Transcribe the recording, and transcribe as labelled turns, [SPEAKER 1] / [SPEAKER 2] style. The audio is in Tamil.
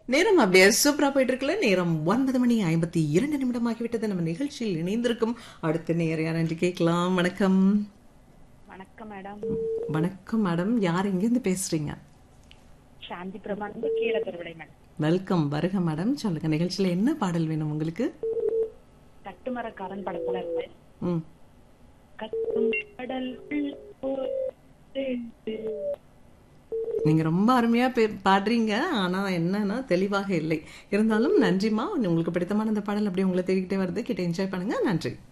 [SPEAKER 1] நேரம் அப்படியே சூப்பரா போயிட்டு இருக்குல்ல நேரம் ஒன்பது மணி ஐம்பத்தி இரண்டு நிமிடமாகிவிட்டது நம்ம நிகழ்ச்சியில் இணைந்திருக்கும் அடுத்த நேர் யார் என்று கேட்கலாம் வணக்கம்
[SPEAKER 2] வணக்கம் மேடம்
[SPEAKER 1] வணக்கம் மேடம் யார் எங்கேருந்து பேசுறீங்க
[SPEAKER 2] சாந்தி பிரபாந்து கீழே பெருவிடை மேடம்
[SPEAKER 1] வெல்கம் வருக மேடம் சொல்லுங்க நிகழ்ச்சியில என்ன பாடல் வேணும் உங்களுக்கு
[SPEAKER 2] கட்டுமரக்காரன் படத்துல இருந்து
[SPEAKER 1] ம்
[SPEAKER 2] கட்டும் கடல் போல்
[SPEAKER 1] நீங்க ரொம்ப அருமையா பே- பாடுறீங்க ஆனா என்னன்னா தெளிவாக இல்லை இருந்தாலும் நன்றிமா உங்களுக்கு பிடித்தமான அந்த பாடல் அப்படியே உங்களை தேடிக்கிட்டே வருது கிட்ட என்ஜாய் பண்ணுங்க நன்றி